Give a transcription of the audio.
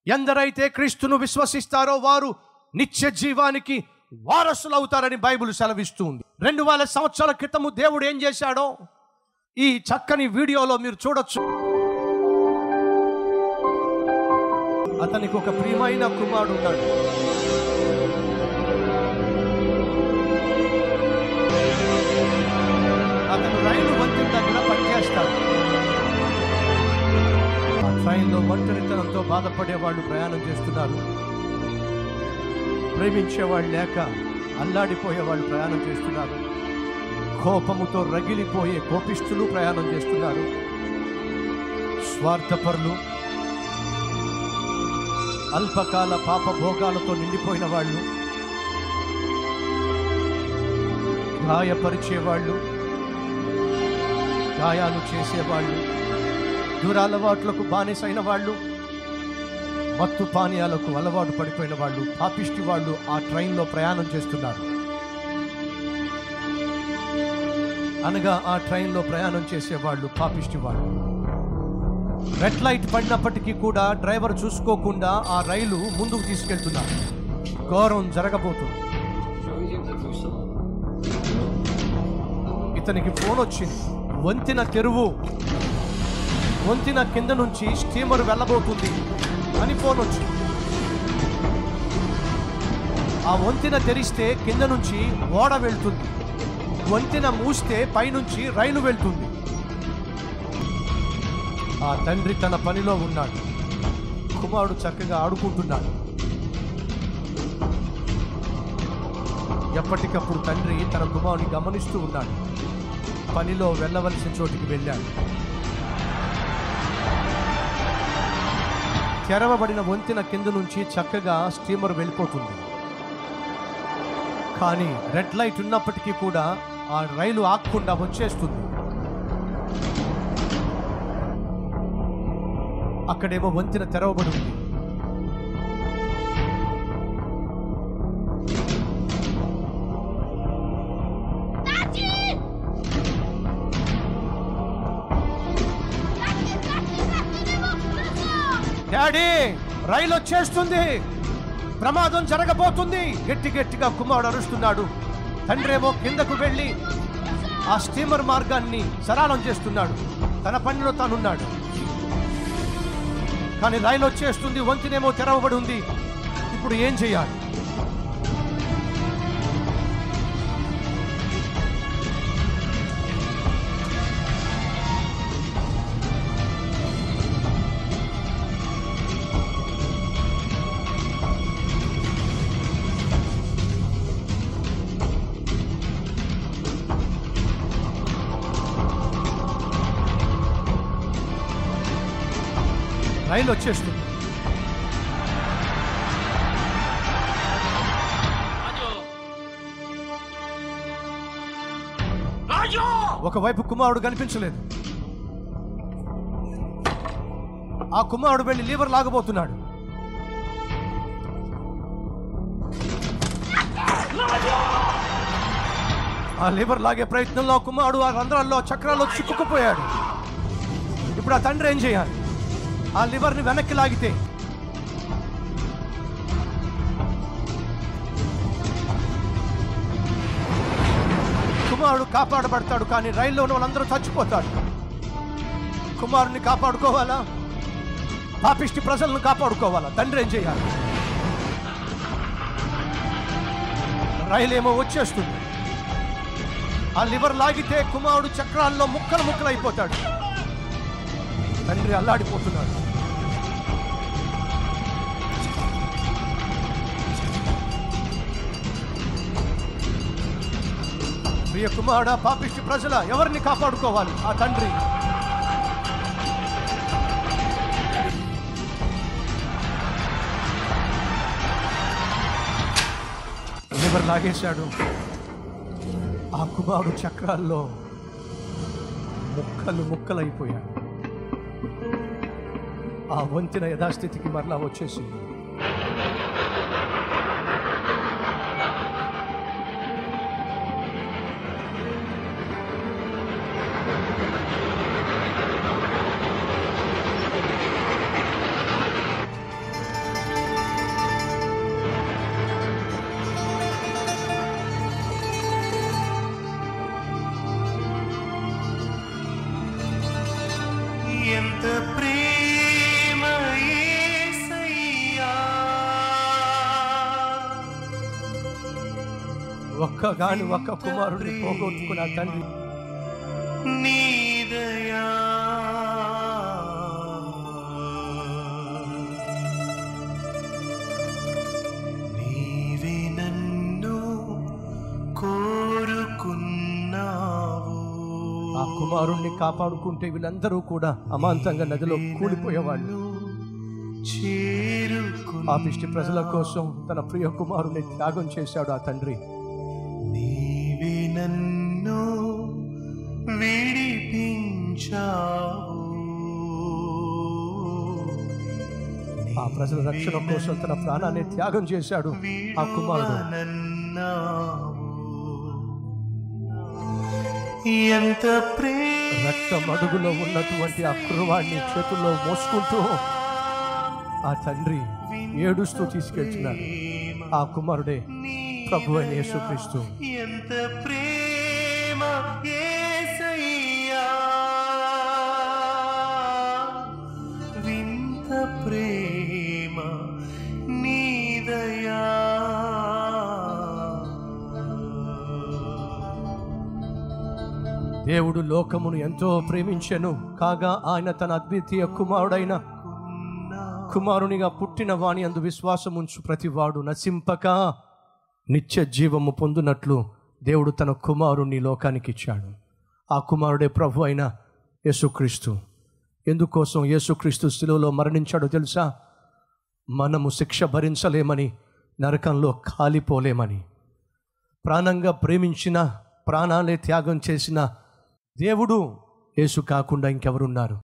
ఎందరైతే క్రీస్తును విశ్వసిస్తారో వారు నిత్య జీవానికి వారసులు అవుతారని బైబిల్ సెలవిస్తుంది రెండు వేల సంవత్సరాల క్రితము దేవుడు ఏం చేశాడో ఈ చక్కని వీడియోలో మీరు చూడొచ్చు అతనికి ఒక ప్రియమైన కుమారుడు ఉన్నాడు అతను రైలు వంతెన దగ్గర పనిచేస్తాడు ఆ ట్రైన్లో ఒంటరితనంతో బాధపడే వాళ్ళు ప్రయాణం చేస్తున్నారు ప్రేమించేవాళ్ళు లేక అల్లాడిపోయే వాళ్ళు ప్రయాణం చేస్తున్నారు కోపముతో రగిలిపోయే కోపిష్ఠులు ప్రయాణం చేస్తున్నారు స్వార్థపరులు అల్పకాల పాప భోగాలతో నిండిపోయిన వాళ్ళు గాయపరిచేవాళ్ళు గాయాలు చేసేవాళ్ళు దురలవాట్లకు బానిసైన వాళ్ళు మత్తు పానీయాలకు అలవాటు పడిపోయిన వాళ్ళు పాపిష్టి వాళ్ళు ఆ ట్రైన్లో ప్రయాణం చేస్తున్నారు అనగా ఆ ట్రైన్లో ప్రయాణం చేసేవాళ్ళు పాపిష్టి వాళ్ళు రెడ్ లైట్ పడినప్పటికీ కూడా డ్రైవర్ చూసుకోకుండా ఆ రైలు ముందుకు తీసుకెళ్తున్నారు ఘోరం జరగబోతుంది ఇతనికి ఫోన్ వచ్చింది వంతెన తెరువు వంతెన కింద నుంచి స్టీమర్ వెళ్ళబోతుంది అని ఫోన్ వచ్చింది ఆ వంతెన తెరిస్తే కింద నుంచి ఓడ వెళ్తుంది వంతెన మూస్తే పైనుంచి రైలు వెళ్తుంది ఆ తండ్రి తన పనిలో ఉన్నాడు కుమారుడు చక్కగా ఆడుకుంటున్నాడు ఎప్పటికప్పుడు తండ్రి తన కుమారుని గమనిస్తూ ఉన్నాడు పనిలో వెళ్ళవలసిన చోటికి వెళ్ళాడు తెరవబడిన వంతెన కింద నుంచి చక్కగా స్టీమర్ వెళ్ళిపోతుంది కానీ రెడ్ లైట్ ఉన్నప్పటికీ కూడా ఆ రైలు ఆగకుండా వచ్చేస్తుంది అక్కడేమో వంతెన తెరవబడి ఉంది డాడీ రైలు వచ్చేస్తుంది ప్రమాదం జరగబోతుంది గట్టి గట్టిగా కుమారుడు అరుస్తున్నాడు తండ్రి ఏమో కిందకు వెళ్ళి ఆ స్టీమర్ మార్గాన్ని సరళం చేస్తున్నాడు తన పనిలో తానున్నాడు కానీ రైలు వచ్చేస్తుంది వంతెనేమో తెరవబడి ఉంది ఇప్పుడు ఏం చేయాలి రైలు వచ్చేస్తుంది ఒకవైపు కుమారుడు కనిపించలేదు ఆ కుమారుడు వెళ్ళి లీవర్ లాగబోతున్నాడు ఆ లీవర్ లాగే ప్రయత్నంలో ఆ కుమారుడు ఆ రంధ్రాల్లో చక్రాల్లో చిక్కుకుపోయాడు ఇప్పుడు ఆ తండ్రి ఏం చేయాలి ఆ లివర్ని వెనక్కి లాగితే కుమారుడు కాపాడబడతాడు కానీ రైల్లో ఉన్న వాళ్ళందరూ చచ్చిపోతాడు కుమారుని కాపాడుకోవాలా పాపిష్టి ప్రజలను కాపాడుకోవాలా తండ్రి ఏం చేయాలి రైలు ఏమో వచ్చేస్తుంది ఆ లివర్ లాగితే కుమారుడు చక్రాల్లో ముక్కలు ముక్కలు అయిపోతాడు తండ్రి అల్లాడిపోతున్నాడు ప్రియ కుమారుడ పాపిష్టి ప్రజల ఎవరిని కాపాడుకోవాలి ఆ తండ్రి లివర్ లాగేశాడు ఆ కుమారుడు చక్రాల్లో ముక్కలు ముక్కలైపోయాడు ఆ వంతెన యథాస్థితికి మరలా వచ్చేసింది ఒక్క గాని ఒక్క కుమారుడిని పోగొట్టుకున్న తండ్రి నీదయా నీవే నన్ను కోరుకున్నావు ఆ కుమారుణ్ణి కాపాడుకుంటే వీళ్ళందరూ కూడా అమాంతంగా నదిలో కూలిపోయేవాళ్ళు చేరుకున్నా పాపిష్టి ప్రజల కోసం తన ప్రియ కుమారుని త్యాగం చేశాడు ఆ తండ్రి నీవే నన్ను విడిపించావు ఆ ప్రజల రక్షణ కోసం తన ప్రాణాన్ని త్యాగం చేశాడు ఆ కుమారుడు విడువనన్నావు. ఎంత ప్రేమ రక్త మడుగులో ఉన్నటువంటి ఆ కుర్రవాడిని చేతుల్లో మోసుకుంటూ ఆ తండ్రి ఏడుస్తూ తీసుకెళ్తున్నాడు ఆ కుమారుడే ప్రభు అయిన యేసుక్రీస్తు ఎంత ప్రేమ యేసయ్యా వింత ప్రేమ నీదయా దేవుడు లోకమును ఎంతో ప్రేమించెను కాగా ఆయన తన అద్వితీయ కుమారుడైన కుమారునిగా పుట్టిన వాణి అందు విశ్వాసముంచు ప్రతివాడు నశింపక నిత్య జీవము పొందునట్లు దేవుడు తన కుమారుణ్ణి లోకానికి ఇచ్చాడు ఆ కుమారుడే ప్రభు అయిన యేసుక్రీస్తు ఎందుకోసం యేసుక్రీస్తు శిలువలో మరణించాడో తెలుసా మనము శిక్ష భరించలేమని నరకంలో కాలిపోలేమని ప్రాణంగా ప్రేమించిన ప్రాణాలే త్యాగం చేసిన దేవుడు యేసు కాకుండా ఇంకెవరున్నారు